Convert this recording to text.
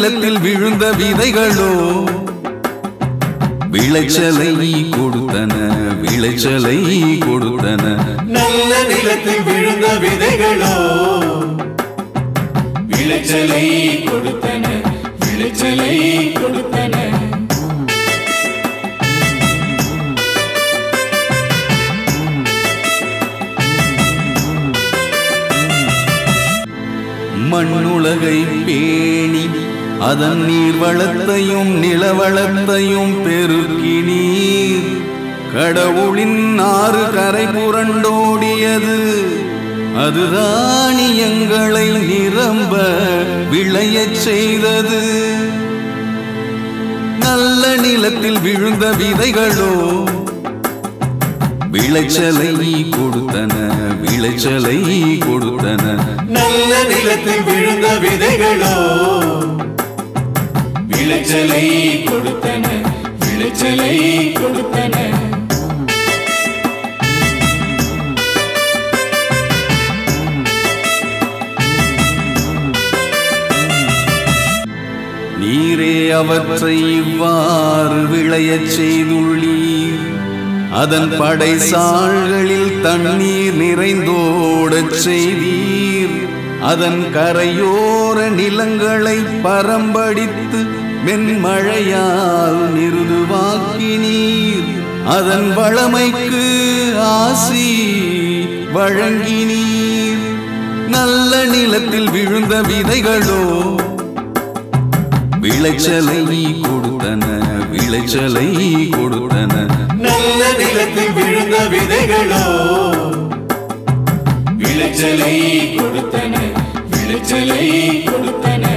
நிலத்தில் விழுந்த விதைகளோ விளைச்சலை கொடுத்தன விளைச்சலை கொடுத்தன நல்ல நிலத்தில் விழுந்த விதைகளோ விளைச்சலை கொடுத்தன விளைச்சலை கொடுத்தன மண்ணுலகை பேணி அதன் நீர் வளத்தையும் நிலவளத்தையும் பெருக்கி நீர் கடவுளின் ஆறு கரை புரண்டோடியது அது தானியங்களை நிரம்ப விளையச் செய்தது நல்ல நிலத்தில் விழுந்த விதைகளோ விளைச்சலை கொடுத்தன விளைச்சலை கொடுத்தன நல்ல நிலத்தில் விழுந்த விதைகளோ விளைச்சலை கொடுத்தன விளைச்சலை கொடுத்தன நீரே அவற்றை இவ்வாறு விளையச் செய்துள்ளீர் அதன் படைசால்களில் தண்ணீர் நிறைந்தோடச் செய்தீர் அதன் கரையோர நிலங்களை பரம்படித்து மென்மழையால் மிருதுவாக்கினீர் அதன் வளமைக்கு ஆசி வழங்கினீர் நல்ல நிலத்தில் விழுந்த விதைகளோ விளைச்சலை கொடுத்தன விளைச்சலை கொடுத்தன நல்ல நிலத்தில் விழுந்த விதைகளோ விளைச்சலை கொடுத்தன விளைச்சலை கொடுத்தன